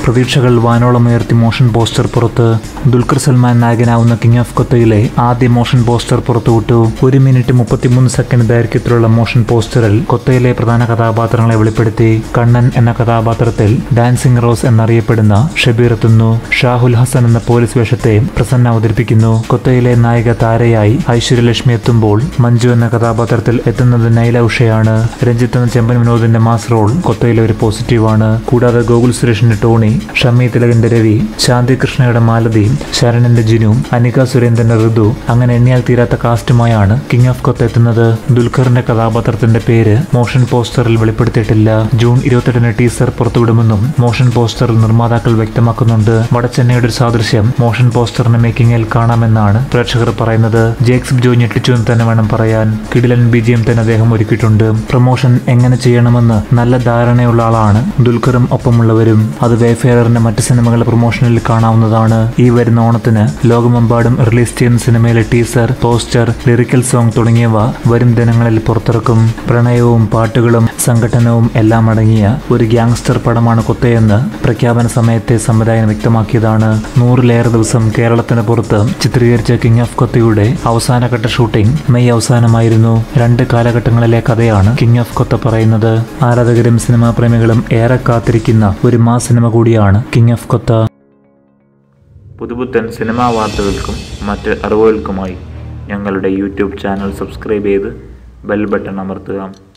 പ്രതീക്ഷകൾ വാനോളമുയർത്തി motion poster പുറത്ത് ദുൽഖർ സൽമാൻ നായകനാവുന്ന കിങ് ഓഫ് കൊത്തയിലെ ആദ്യ മോഷൻ പോസ്റ്റർ പുറത്തുവിട്ടു ഒരു മിനിറ്റ് മുപ്പത്തിമൂന്ന് സെക്കൻഡ് ദൈർഘ്യത്തിലുള്ള മോഷൻ പോസ്റ്ററിൽ കൊത്തയിലെ പ്രധാന കഥാപാത്രങ്ങളെ വെളിപ്പെടുത്തി കണ്ണൻ എന്ന കഥാപാത്രത്തിൽ ഡാൻസിംഗ് റോസ് എന്നറിയപ്പെടുന്ന ഷബീർ എത്തുന്നു ഷാഹുൽ ഹസൻ എന്ന പോലീസ് വേഷത്തെ പ്രസന്ന അവതരിപ്പിക്കുന്നു കൊത്തയിലെ നായിക താരയായി ഐശ്വര്യലക്ഷ്മി എത്തുമ്പോൾ മഞ്ജു എന്ന കഥാപാത്രത്തിൽ എത്തുന്നത് നൈല ഉഷയാണ് രഞ്ജിത്ത് എന്ന ചെമ്പൻ വിനോദിന്റെ മാസ് റോൾ കൊത്തയിലെ ഒരു പോസിറ്റീവാണ് കൂടാതെ ഗോകുൽ സുരേഷിന്റെ ടോണി ഷമി തിലകന്റെ രവി ശാന്തി കൃഷ്ണയുടെ മാലതി ശരണന്റെ ജിനു അനിക സുരേന്ദ്രന്റെ ഋതു അങ്ങനെ എണ്ണിയാൽ തീരാത്ത കാസ്റ്റുമായാണ് കിങ് ഓഫ് കൊത്ത എത്തുന്നത് ദുൽഖറിന്റെ കഥാപാത്രത്തിന്റെ പേര് മോഷൻ പോസ്റ്ററിൽ വെളിപ്പെടുത്തിയിട്ടില്ല ജൂൺ ഇരുപത്തെട്ടിന് ടീസർ പുറത്തുവിടുമെന്നും മോഷൻ പോസ്റ്ററിൽ നിർമ്മാതാക്കൾ വ്യക്തമാക്കുന്നുണ്ട് വടച്ചെന്നൈയുടെ ഒരു സാദൃശ്യം മോഷൻ പോസ്റ്ററിന്റെ മേക്കിങ്ങിൽ കാണാമെന്നാണ് പ്രേക്ഷകർ പറയുന്നത് ജേക്സ് ജോ ഞെട്ടിച്ചു എന്ന് തന്നെ വേണം പറയാൻ കിടിലൻ ബിജിഎം തന്നെ അദ്ദേഹം ഒരുക്കിയിട്ടുണ്ട് പ്രൊമോഷൻ എങ്ങനെ ചെയ്യണമെന്ന് നല്ല ധാരണയുള്ള ആളാണ് ദുൽഖറും ഒപ്പമുള്ളവരും അത് വേഫെയറിന്റെ മറ്റ് സിനിമകളുടെ പ്രൊമോഷനിൽ കാണാവുന്നതാണ് ഈ വരുന്ന ഓണത്തിന് ലോകമെമ്പാടും റിലീസ് ചെയ്യുന്ന സിനിമയിലെ ടീസർ പോസ്റ്റർ ലിറിക്കൽ സോങ് തുടങ്ങിയവ വരും ദിനങ്ങളിൽ പുറത്തിറക്കും പ്രണയവും പാട്ടുകളും സംഘടനവും എല്ലാം അടങ്ങിയ ഒരു ഗ്യാങ്സ്റ്റർ പടമാണ് കൊത്തയെന്ന് പ്രഖ്യാപന സമയത്തെ സംവിധായകൻ വ്യക്തമാക്കിയതാണ് നൂറിലേറെ ദിവസം കേരളത്തിന് പുറത്ത് ചിത്രീകരിച്ച കിങ് ഓഫ് കൊത്തയുടെ അവസാനഘട്ട ഷൂട്ടിംഗ് മെയ് അവസാനമായിരുന്നു രണ്ട് കാലഘട്ടങ്ങളിലെ കഥയാണ് കിങ് ഓഫ് കൊത്ത പറയുന്നത് ആരാധകരും സിനിമാ പ്രേമികളും ഏറെ കാത്തിരിക്കുന്ന ഒരു മാ സിനിമ കൂടിയാണ് കിങ് ഓഫ് കൊത്ത പുതുപുത്തൻ സിനിമാ വാർത്തകൾക്കും മറ്റ് അറിവുകൾക്കുമായി ഞങ്ങളുടെ യൂട്യൂബ് ചാനൽ സബ്സ്ക്രൈബ് ചെയ്ത് ബെൽ ബട്ടൺ അമർത്തുക